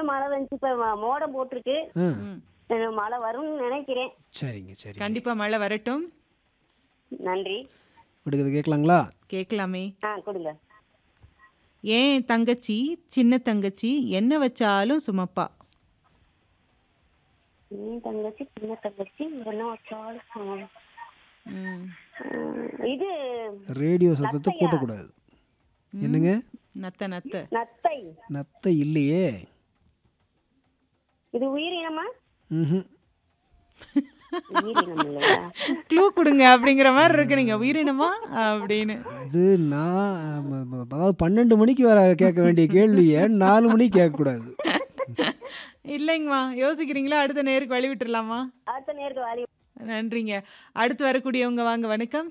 மழை வந்துச்சு இப்ப ம- மோடம் போட்டிருக்கு ஆ ம். அஹ் மழை வரும்னு நினைக்கிறேன் சரிங்க சரி கண்டிப்பா மழை வரட்டும் நன்றி விடுகிறது கேட்கலாங்களா கேட்கலாமே ஆ கொடுங்க ஏன் தங்கச்சி சின்ன தங்கச்சி என்ன வச்சாலும் சுமப்பா சின்ன தங்கச்சி சின்ன தங்கச்சி என்ன வச்சாலும் சமம். ம். அஹ் இது ரேடியோ சத்தத்தை கூட்டக்கூடாது என்னங்க நத்த நத்த நத்தை நத்தை இல்லையே இது உயிரினமா ம் உயிரினம் இல்லையா க்ளூ கொடுங்க அப்படிங்கிற மாதிரி இருக்கு நீங்க உயிரினமா அப்படின்னு அது நான் ம- ம- அதாவது பன்னெண்டு மணிக்கு வர கேட்க வேண்டிய கேள்வியை நாலு மணிக்கு கேட்கக்கூடாது இல்லைங்கம்மா யோசிக்கிறீங்களா அடுத்த நேருக்கு வழி விட்டுறலாமா அடுத்த நேருக்கு வாலி நன்றிங்க அடுத்து வரக்கூடியவங்க வாங்க வணக்கம்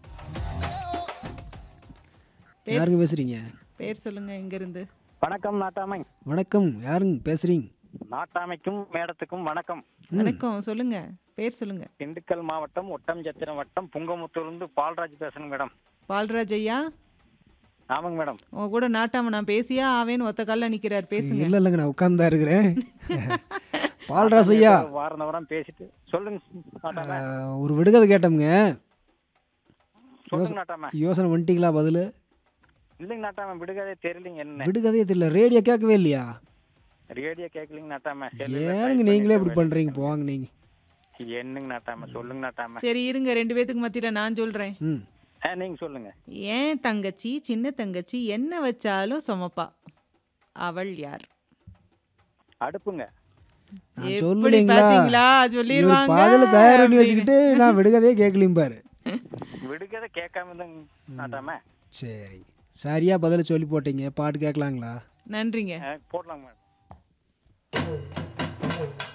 யாருங்க பேசுறீங்க பேர் சொல்லுங்க எங்க இருந்து வணக்கம் நாட்டாமை வணக்கம் யாருங்க பேசுறீங்க நாட்டாமைக்கும் மேடத்துக்கும் வணக்கம் வணக்கம் சொல்லுங்க பேர் சொல்லுங்க திண்டுக்கல் மாவட்டம் ஒட்டம்சத்திரம் வட்டம் புங்கமுத்தூர்லேருந்து பால்ராஜ் பேசணும் மேடம் பால்ராஜ் ஐயா ஆமாங்க மேடம் உங்க கூட நாட்டாம நான் பேசியா ஆவேன்னு ஒத்த கால்ல நிக்கிறார் பேசுங்க இல்லை இல்லைங்க நான் உட்கார்ந்தா இருக்கிறேன் பால்ராஸ் ஐயா வாரம் வாரம் பேசிட்டு சொல்லுங்க நாட்டாமை ஆஹ், ஒரு விடுகதை கேட்டோம்ங்க சொல்லுங்க நாட்டாமை யோசனை பண்ணிட்டீங்களா பதில் இல்லைங்க நாட்டாமை விடுகதே தெரியலிங்க என்ன விடுகதையே தெரியல ரேடியோ கேட்கவே இல்லையா ரேடியோ கேட்கலிங்க நாட்டாமை ஏனுங்க நீங்களே இப்படி பண்றீங்க போவாங்க நீங்க என்னங்க நாட்டாமை சொல்லுங்க நாட்டாமை சரி இருங்க ரெண்டு பேத்துக்கு மத்தியில நான் சொல்றேன் ம் ஆ நீங்க சொல்லுங்க ஏன் தங்கச்சி சின்ன தங்கச்சி என்ன வச்சாலும் சுமப்பா அவள் யார் அடுப்புங்க நான் எப்படி சொல்லலைங்களா பாத்தீங்களா இவர் சொல்லிருவாங்க பதில் தயார் பண்ணி அப்படின்னு. வச்சுக்கிட்டு நான் விடுகதையே கேட்கலையும் பாரு விடுகதை கேட்காம இருந்தாங்க நாட்டாமை சரிங்க சரியா பதில் சொல்லி போட்டீங்க பாட்டு கேட்கலாங்களா நன்றிங்க ஆ, போடலாங்க மேடம்